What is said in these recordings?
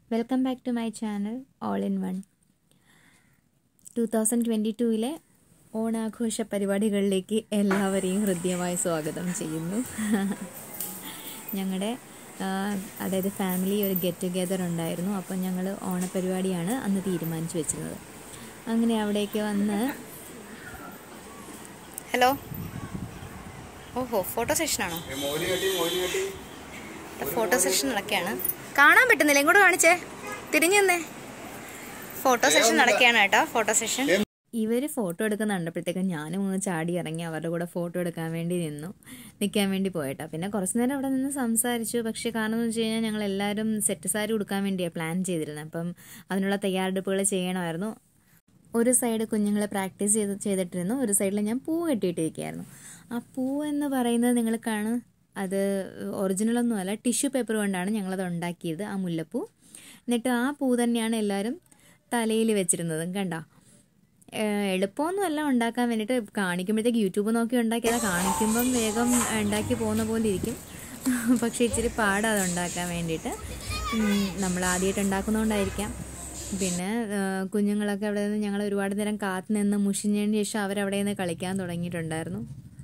Welcome back to my channel all in one two thousand twenty ടൂവിലെ ഓണാഘോഷ പരിപാടികളിലേക്ക് എല്ലാവരെയും ഹൃദ്യമായി സ്വാഗതം ചെയ്യുന്നു ഞങ്ങളുടെ അതായത് ഫാമിലി ഒരു ഗെറ്റ് ടുഗെദർ ഉണ്ടായിരുന്നു അപ്പം ഞങ്ങൾ ഓണപരിപാടിയാണ് അന്ന് തീരുമാനിച്ചു വെച്ചിരുന്നത് അങ്ങനെ അവിടേക്ക് വന്ന് ഹലോ ഓഹോ ഫോട്ടോ സെഷനാണോ ഫോട്ടോ സെഷൻ നടക്കുകയാണ് കാണാൻ പറ്റുന്നില്ല ഇങ്ങോട്ട് കാണിച്ചേ തിരിഞ്ഞു നിന്നേ ഫോട്ടോ സെഷൻ നടക്കുകയാണ് കേട്ടോ ഫോട്ടോ സെഷൻ ഇവർ ഫോട്ടോ എടുക്കുന്ന കണ്ടപ്പോഴത്തേക്കും ഞാനും ഒന്ന് ചാടി ഇറങ്ങി അവരുടെ കൂടെ ഫോട്ടോ എടുക്കാൻ വേണ്ടി നിന്നു നിൽക്കാൻ വേണ്ടി പോയിട്ടാ പിന്നെ കുറച്ച് നേരം അവിടെ നിന്ന് സംസാരിച്ചു പക്ഷേ കാരണം എന്ന് വെച്ച് കഴിഞ്ഞാൽ ഞങ്ങൾ എല്ലാവരും സെറ്റ് സാരി ഉടുക്കാൻ വേണ്ടിയാണ് പ്ലാൻ ചെയ്തിരുന്നത് അപ്പം അതിനുള്ള തയ്യാറെടുപ്പുകൾ ചെയ്യണമായിരുന്നു ഒരു സൈഡ് കുഞ്ഞുങ്ങളെ പ്രാക്ടീസ് ചെയ്ത് ചെയ്തിട്ടിരുന്നു ഒരു സൈഡിൽ ഞാൻ പൂ കെട്ടിയിട്ടിരിക്കുകയായിരുന്നു ആ പൂ എന്ന് പറയുന്നത് നിങ്ങൾ കാണും അത് ഒറിജിനലൊന്നുമല്ല ടിഷ്യൂ പേപ്പർ കൊണ്ടാണ് ഞങ്ങളത് ഉണ്ടാക്കിയത് ആ മുല്ലപ്പൂ എന്നിട്ട് ആ പൂ തന്നെയാണ് എല്ലാവരും തലയിൽ വെച്ചിരുന്നത് കണ്ടോ എളുപ്പമൊന്നുമല്ല ഉണ്ടാക്കാൻ വേണ്ടിയിട്ട് കാണിക്കുമ്പോഴത്തേക്ക് യൂട്യൂബ് നോക്കി ഉണ്ടാക്കിയത് കാണിക്കുമ്പം വേഗം ഉണ്ടാക്കി പോകുന്ന പോലെ ഇരിക്കും പക്ഷേ ഇച്ചിരി പാടാണ് അത് ഉണ്ടാക്കാൻ വേണ്ടിയിട്ട് നമ്മൾ ആദ്യമായിട്ട് ഉണ്ടാക്കുന്നതുകൊണ്ടായിരിക്കാം പിന്നെ കുഞ്ഞുങ്ങളൊക്കെ അവിടെ നിന്ന് ഞങ്ങൾ ഒരുപാട് നേരം കാത്തു നിന്ന് മുഷിഞ്ഞതിന് ശേഷം അവരവിടെ നിന്ന് കളിക്കാൻ തുടങ്ങിയിട്ടുണ്ടായിരുന്നു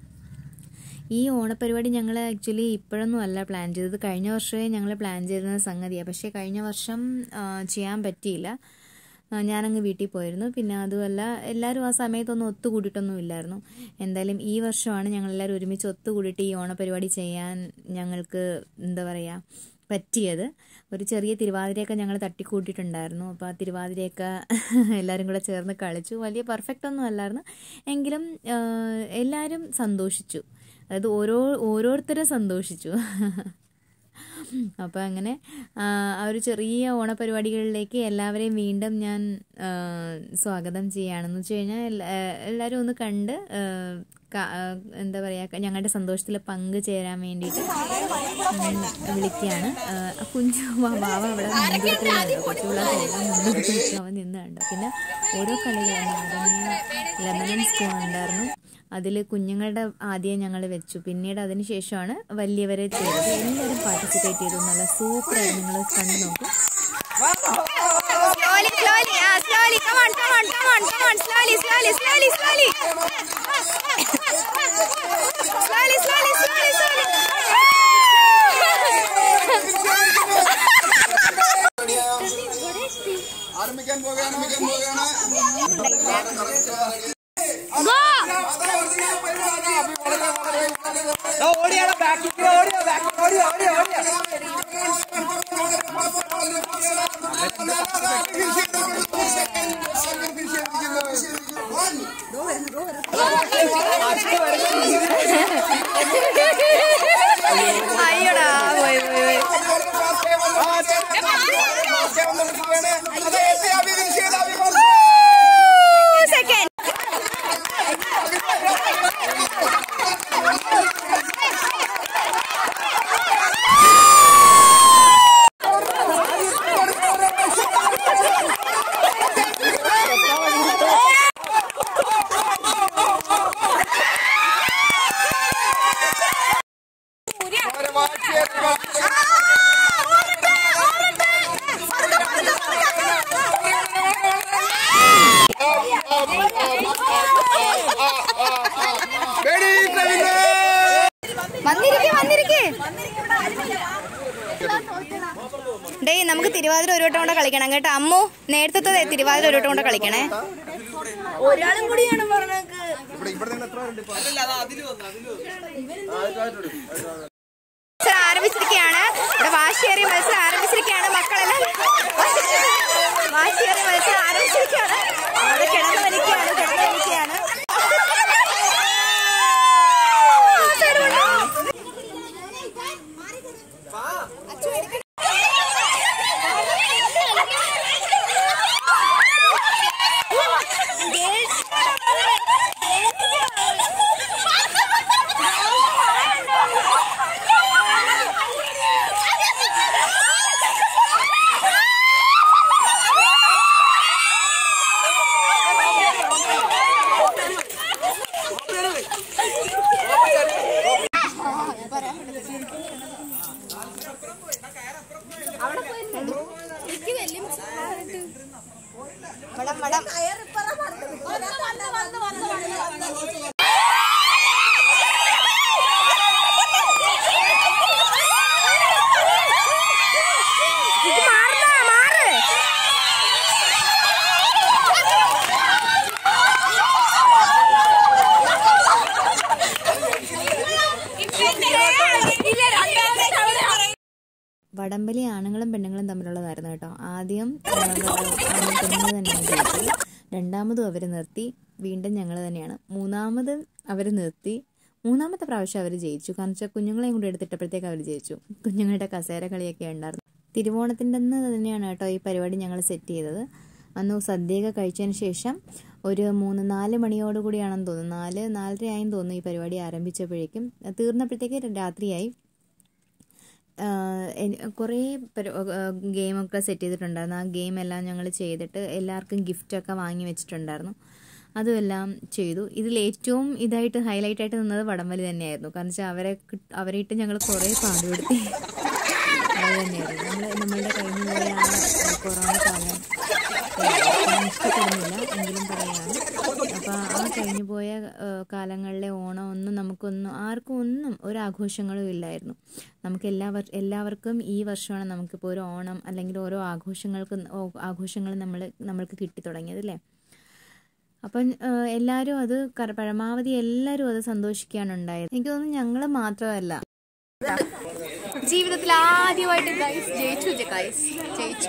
ഈ ഓണപ്പരിപാടി ഞങ്ങൾ ആക്ച്വലി ഇപ്പോഴൊന്നും അല്ല പ്ലാൻ ചെയ്തത് കഴിഞ്ഞ വർഷമേ ഞങ്ങൾ പ്ലാൻ ചെയ്തിരുന്ന സംഗതിയാണ് പക്ഷേ കഴിഞ്ഞ വർഷം ചെയ്യാൻ പറ്റിയില്ല ഞാനങ്ങ് വീട്ടിൽ പോയിരുന്നു പിന്നെ അതുമല്ല എല്ലാവരും ആ സമയത്തൊന്നും ഒത്തുകൂടിയിട്ടൊന്നും ഇല്ലായിരുന്നു എന്തായാലും ഈ വർഷമാണ് ഞങ്ങളെല്ലാവരും ഒരുമിച്ച് ഒത്തുകൂടിയിട്ട് ഈ ഓണപരിപാടി ചെയ്യാൻ ഞങ്ങൾക്ക് എന്താ പറയുക പറ്റിയത് ഒരു ചെറിയ തിരുവാതിരയൊക്കെ ഞങ്ങൾ തട്ടിക്കൂട്ടിയിട്ടുണ്ടായിരുന്നു അപ്പോൾ ആ തിരുവാതിരയൊക്കെ എല്ലാവരും കൂടെ ചേർന്ന് കളിച്ചു വലിയ പെർഫെക്റ്റ് ഒന്നും അല്ലായിരുന്നു എങ്കിലും എല്ലാവരും സന്തോഷിച്ചു അതായത് ഓരോ ഓരോരുത്തരും സന്തോഷിച്ചു അപ്പോൾ അങ്ങനെ ആ ഒരു ചെറിയ ഓണപരിപാടികളിലേക്ക് എല്ലാവരെയും വീണ്ടും ഞാൻ സ്വാഗതം ചെയ്യുകയാണെന്ന് വെച്ച് കഴിഞ്ഞാൽ എല്ലാവരും ഒന്ന് കണ്ട് എന്താ പറയുക ഞങ്ങളുടെ സന്തോഷത്തിൽ പങ്കുചേരാൻ വേണ്ടിയിട്ട് വിളിക്കുകയാണ് കുഞ്ചു ബാവ അവിടെ മുൻപിടുത്തുന്നുണ്ടോ കൊച്ചു പിള്ളേർ മുൻപിടുത്ത് അവൻ നിന്ന് കണ്ടു പിന്നെ ഓരോ കളികളുണ്ടായിരുന്നു ലെമൺ സ്പൂൺ ഉണ്ടായിരുന്നു അതിൽ കുഞ്ഞുങ്ങളുടെ ആദ്യം ഞങ്ങൾ വെച്ചു പിന്നീട് അതിന് ശേഷമാണ് വലിയവരെ ചെയ്തത് എല്ലാവരും പാർട്ടിസിപ്പേറ്റ് ചെയ്തു നല്ല സൂപ്പറായി നിങ്ങൾ കണ്ടു നോക്കും Slowly, slowly, ah, slowly. Come on, come on, come on, come on. Slowly, slowly, slowly, slowly. Slowly, slowly, slowly, slowly. ആരംഭിക്കാൻ പോവുകയാണ് ആരംഭിക്കാൻ പോവുകയാണ് ഓടിയാണ് ബാക്കിൽ ഓടിയോ ബാക്കിൽ ഓടിയോ ഓടിയോ ഓടിയോ അയ്യോടാ പോയി പോയി പോയി സെക്കൻഡ് വന്നിരിക്കേ വന്നിരിക്കേ ഡേയ് നമുക്ക് തിരുവാതിര ഒരു വട്ടം കൂടെ കളിക്കണം കേട്ടോ അമ്മു നേരത്തെ തിരുവാതിര ഒരു വട്ടം കൂടെ കളിക്കണേ ഒരാളും കൂടിയാണ് പറഞ്ഞത് മത്സരം ആരംഭിച്ചിരിക്കുകയാണ് ഇവിടെ വാശിയേറിയ മത്സരം ആരംഭിച്ചിരിക്കുകയാണ് മക്കളെല്ലാം വാശിയേറിയ മത്സരം ആരംഭിച്ചിരിക്കുകയാണ് അവിടെ കിടന്നു വലിക്കുകയാണ് കിടന്നു വലിക്കുകയാണ് പെണ്ണുങ്ങളും തമ്മിലുള്ളതായിരുന്നു കേട്ടോ ആദ്യം ആ, ആദ്യം പെണ്ണുങ്ങൾ തന്നെയാണ് ജയിച്ചത് രണ്ടാമതും അവർ നിർത്തി വീണ്ടും ഞങ്ങൾ തന്നെയാണ് മൂന്നാമത് അവർ നിർത്തി മൂന്നാമത്തെ പ്രാവശ്യം അവർ ജയിച്ചു കാരണം വെച്ചാൽ കുഞ്ഞുങ്ങളെയും കൂടി എടുത്തിട്ടപ്പോഴത്തേക്ക് അവർ ജയിച്ചു കുഞ്ഞുങ്ങളുടെ കസേര കളിയൊക്കെ ഉണ്ടായിരുന്നു തിരുവോണത്തിൻ്റെ അന്ന് തന്നെയാണ് കേട്ടോ ഈ പരിപാടി ഞങ്ങൾ സെറ്റ് ചെയ്തത് അന്ന് സദ്യയൊക്കെ കഴിച്ചതിന് ശേഷം ഒരു മൂന്ന് നാല് മണിയോടുകൂടിയാണെന്ന് തോന്നുന്നു നാല് നാലര ആയെന്ന് തോന്നുന്നു ഈ പരിപാടി ആരംഭിച്ചപ്പോഴേക്കും തീർന്നപ്പോഴത്തേക്ക് രാത്രിയായി ആഹ് എനി- കുറേ പരി- ആഹ് ഗെയിമൊക്കെ സെറ്റ് ചെയ്തിട്ടുണ്ടായിരുന്നു ആ ഗെയിം എല്ലാം ഞങ്ങൾ ചെയ്തിട്ട് എല്ലാവർക്കും ഗിഫ്റ്റൊക്കെ വാങ്ങി വെച്ചിട്ടുണ്ടായിരുന്നു അതുമെല്ലാം ചെയ്തു ഇതിൽ ഏറ്റവും ഇതായിട്ട് ഹൈലൈറ്റ് ആയിട്ട് നിന്നത് വടംവലി തന്നെയായിരുന്നു കാരണം വെച്ചാൽ അവരെ കിട്ട്- അവരെ ഇട്ട് ഞങ്ങൾ കുറേ പാടുപെടുത്തി അത് തന്നെയായിരുന്നു നമ്മൾ നമ്മളുടെ കഴിഞ്ഞു പോയ ആ ആ കൊറോണ കാലം ഞാൻ ഇഷ്ടപ്പെടുന്നില്ല എങ്കിലും പറയാണ് അപ്പോൾ ആ കഴിഞ്ഞു പോയ ആ, കാലങ്ങളിലെ ഓണം ഒന്നും നമുക്കൊന്നും ആർക്കും ഒന്നും ഒരു ആഘോഷങ്ങളും ഇല്ലായിരുന്നു നമുക്ക് എല്ലാ വർ എല്ലാവർക്കും ഈ വർഷമാണ് നമുക്കിപ്പോൾ ഒരു ഓണം അല്ലെങ്കിൽ ഓരോ ആഘോഷങ്ങൾക്ക് ആഘോഷങ്ങൾ നമ്മൾ നമ്മൾക്ക് കിട്ടി തുടങ്ങിയത് അല്ലേ അപ്പം ആ, എല്ലാവരും അത് കര- പരമാവധി എല്ലാവരും അത് സന്തോഷിക്കുകയാണ് ഉണ്ടായത് എനിക്ക് തോന്നുന്നു ഞങ്ങൾ മാത്രമല്ല ജീവിതത്തിൽ ആദ്യമായിട്ട് ഗൈസ് ജയിച്ചു ഗൈസ് ജയിച്ചു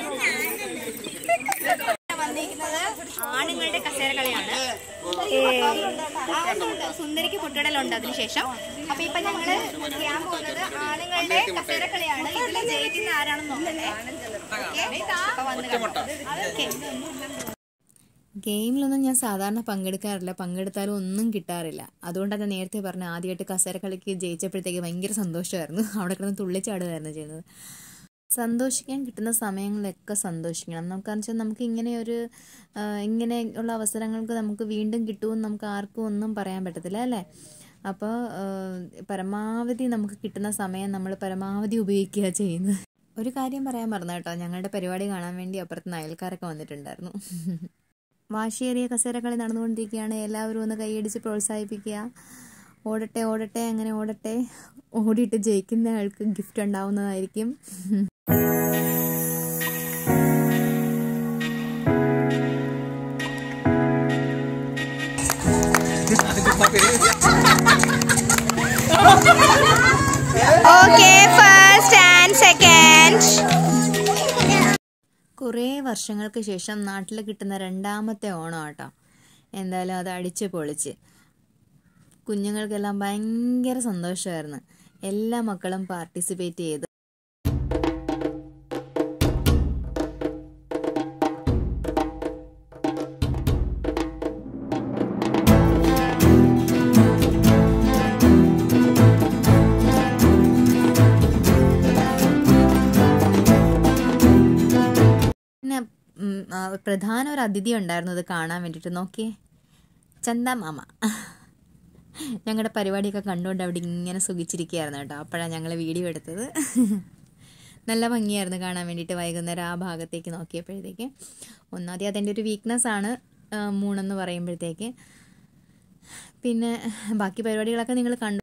വന്നിരിക്കുന്നത് ആണുങ്ങളുടെ കസേര കളിയാണ് ഏ, ആ, ഉണ്ട്, ഉണ്ട്. സുന്ദരിക്ക് പൊട്ടിടലുണ്ട് അതിനുശേഷം അപ്പൊ ഇപ്പൊ ഞങ്ങള് ചെയ്യാൻ പോകുന്നത് ആണുങ്ങളുടെ കസേര കളിയാണ് ഇതിൽ ജയിക്കുന്ന ആരാണെന്ന് നോക്കട്ടെ ഓക്കേ? അപ്പൊ വന്ന് കാണാം. ഓക്കേ. ഗെയിമിലൊന്നും ഞാൻ സാധാരണ പങ്കെടുക്കാറില്ല പങ്കെടുത്താലും ഒന്നും കിട്ടാറില്ല അതുകൊണ്ടാണ് ഞാൻ നേരത്തെ പറഞ്ഞ ആദ്യമായിട്ട് കസേര കളിക്ക് ജയിച്ചപ്പോഴത്തേക്ക് ഭയങ്കര സന്തോഷമായിരുന്നു അവിടെ കിടന്ന് തുള്ളിച്ചാടുകയായിരുന്നു ചെയ്യുന്നത് സന്തോഷിക്കാൻ കിട്ടുന്ന സമയങ്ങളിലൊക്കെ സന്തോഷിക്കണം നമുക്കാന്ന് വെച്ചാൽ നമുക്ക് ഇങ്ങനെ ഒരു ആ, ഇങ്ങനെയുള്ള അവസരങ്ങൾക്ക് നമുക്ക് വീണ്ടും കിട്ടുമെന്ന് നമുക്ക് ആർക്കും ഒന്നും പറയാൻ പറ്റത്തില്ല അല്ലേ അപ്പോൾ പരമാവധി നമുക്ക് കിട്ടുന്ന സമയം നമ്മൾ പരമാവധി ഉപയോഗിക്കുക ചെയ്യുന്നത് ഒരു കാര്യം പറയാൻ മറന്നു കേട്ടോ ഞങ്ങളുടെ പരിപാടി കാണാൻ വേണ്ടി അപ്പുറത്ത് അയൽക്കാരൊക്കെ വന്നിട്ടുണ്ടായിരുന്നു വാശിയേറിയ കസേരക്കളി നടന്നുകൊണ്ടിരിക്കുകയാണ് എല്ലാവരും ഒന്ന് കൈയടിച്ച് പ്രോത്സാഹിപ്പിക്കുക ഓടട്ടെ ഓടട്ടെ അങ്ങനെ ഓടട്ടെ ഓടിയിട്ട് ജയിക്കുന്ന ആൾക്ക് ഗിഫ്റ്റ് ഉണ്ടാവുന്നതായിരിക്കും ഓക്കെ ഫസ്റ്റ് ആൻഡ് സെക്കൻഡ് കുറേ വർഷങ്ങൾക്ക് ശേഷം നാട്ടിൽ കിട്ടുന്ന രണ്ടാമത്തെ ഓണം ആട്ടോ എന്തായാലും അത് അടിച്ച് പൊളിച്ച് കുഞ്ഞുങ്ങൾക്കെല്ലാം ഭയങ്കര സന്തോഷമായിരുന്നു എല്ലാ മക്കളും പാർട്ടിസിപ്പേറ്റ് ചെയ്ത് പിന്നെ ഉം, ആ, പ്രധാന ഒരു അതിഥി ഉണ്ടായിരുന്നു ഇത് കാണാൻ വേണ്ടിയിട്ട് നോക്കിയേ ചന്ദ മാമ ഞങ്ങളുടെ പരിപാടിയൊക്കെ കണ്ടുകൊണ്ട് അവിടെ ഇങ്ങനെ സുഖിച്ചിരിക്കുകയായിരുന്നു കേട്ടോ അപ്പോഴാണ് ഞങ്ങൾ വീഡിയോ എടുത്തത് നല്ല ഭംഗിയായിരുന്നു കാണാൻ വേണ്ടിയിട്ട് വൈകുന്നേരം ആ ഭാഗത്തേക്ക് നോക്കിയപ്പോഴത്തേക്ക് ഒന്നാദ്യം അതെൻ്റെ ഒരു വീക്ക്നെസ് ആണ് ആ, മൂണെന്ന് പറയുമ്പോഴത്തേക്ക് പിന്നെ ബാക്കി പരിപാടികളൊക്കെ നിങ്ങൾ കണ്ടു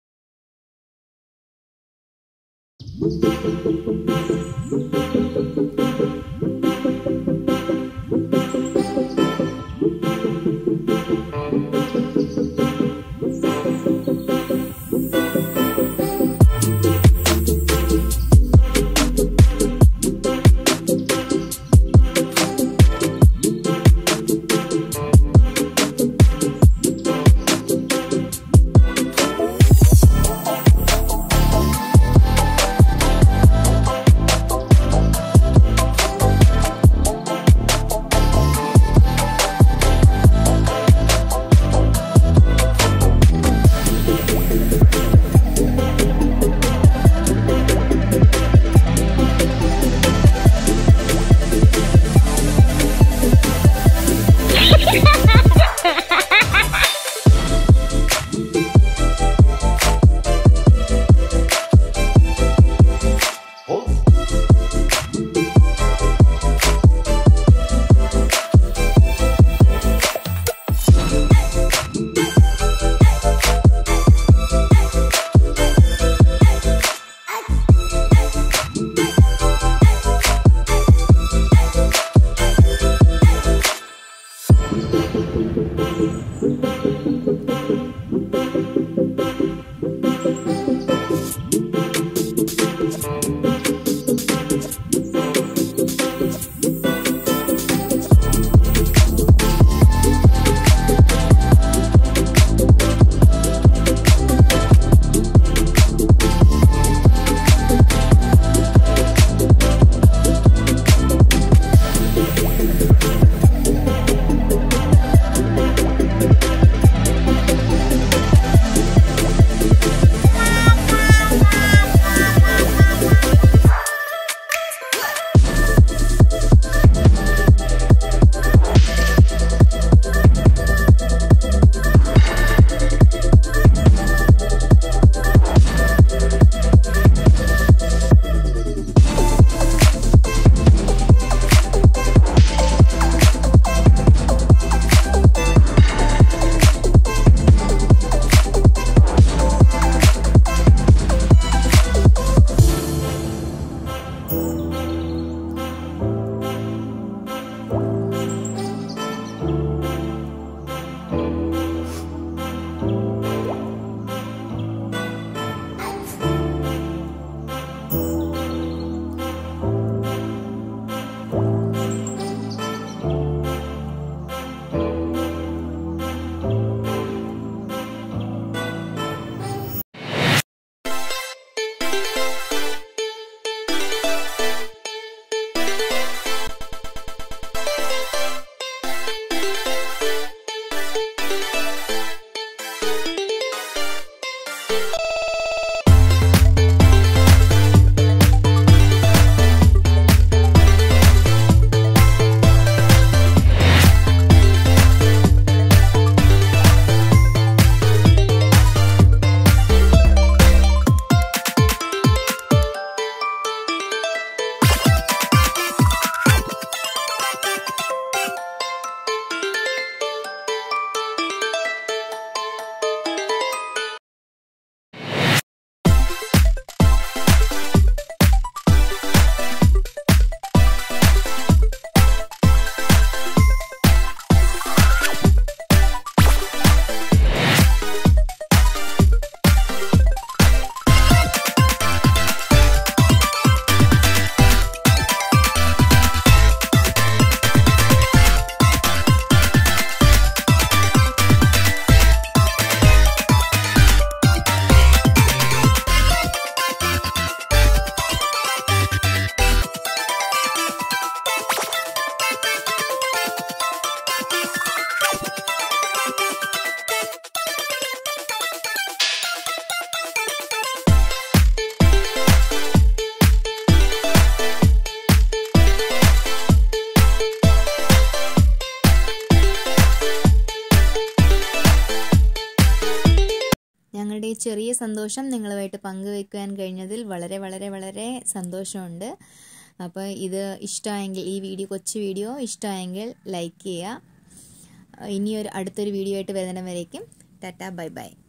ചെറിയ സന്തോഷം നിങ്ങളുമായിട്ട് പങ്കുവയ്ക്കുവാൻ കഴിഞ്ഞതിൽ വളരെ വളരെ വളരെ സന്തോഷമുണ്ട് അപ്പോൾ ഇത് ഇഷ്ടമായെങ്കിൽ ഈ വീഡിയോ കൊച്ചു വീഡിയോ ഇഷ്ടമായെങ്കിൽ ലൈക്ക് ചെയ്യുക ഇനിയൊരു അടുത്തൊരു വീഡിയോ ആയിട്ട് വരുന്നിടം വരേക്കും ടാറ്റ ബൈ ബൈ